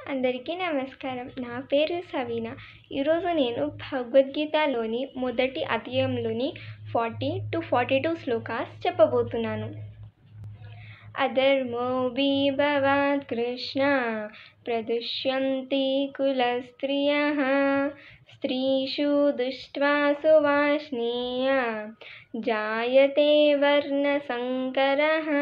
అందరికీ నమస్కారం నా పేరు సవీనా ఈరోజు నేను భగవద్గీతలోని మొదటి అధ్యాయంలోని forty two forty two shlokas చెప్పబోతున్నాను అధర్మో విభవాత్ కృష్ణ ప్రదుష్యంతి కులస్త్రియ స్త్రీషు దుష్ట్వా సువాష్నీయ జాయతే వర్ణసంకర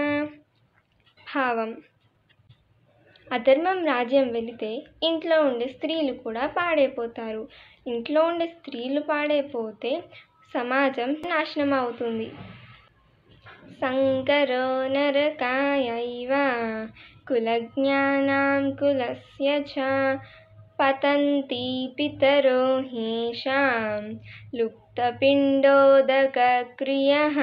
భావం అధర్మం రాజ్యం వెళితే ఇంట్లో ఉండే స్త్రీలు కూడా పాడైపోతారు ఇంట్లో ఉండే స్త్రీలు పాడైపోతే సమాజం నాశనం అవుతుంది సంకరో నరకాయైవ కులజ్ఞానాం కులస్య చ పతంతి పితరో హేషాం లుప్తపిండోదకక్రియః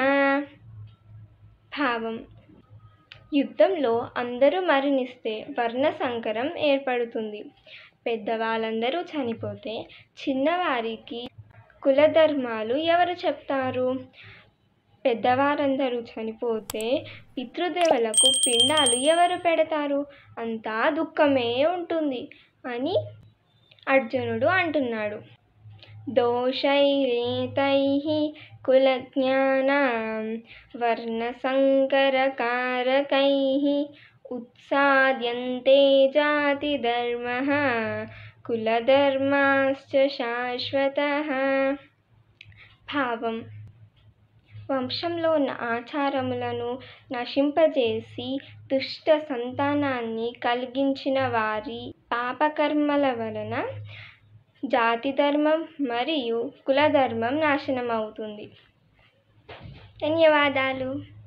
భావం యుద్ధంలో అందరూ మరణిస్తే వర్ణ సంకరం ఏర్పడుతుంది పెద్దవాళ్ళందరూ చనిపోతే చిన్నవారికి కులధర్మాలు ఎవరు చెప్తారు పెద్దవారందరూ చనిపోతే పితృదేవులకు పిండాలు ఎవరు పెడతారు అంతా దుఃఖమే ఉంటుంది అని అర్జునుడు అంటున్నాడు దోషైరేతై కులజ్ఞానాం వర్ణసంకరకారకై ఉత్సాద్యంతే జాతిధర్మः కులధర్మాశ్చ శాశ్వతः భావం వంశంలో ఉన్న ఆచారములను నశింపజేసి దుష్ట సంతానాన్ని కలిగించిన వారి పాపకర్మల వలన జాతి ధర్మం మరియు కులధర్మం నాశనం అవుతుంది ధన్యవాదాలు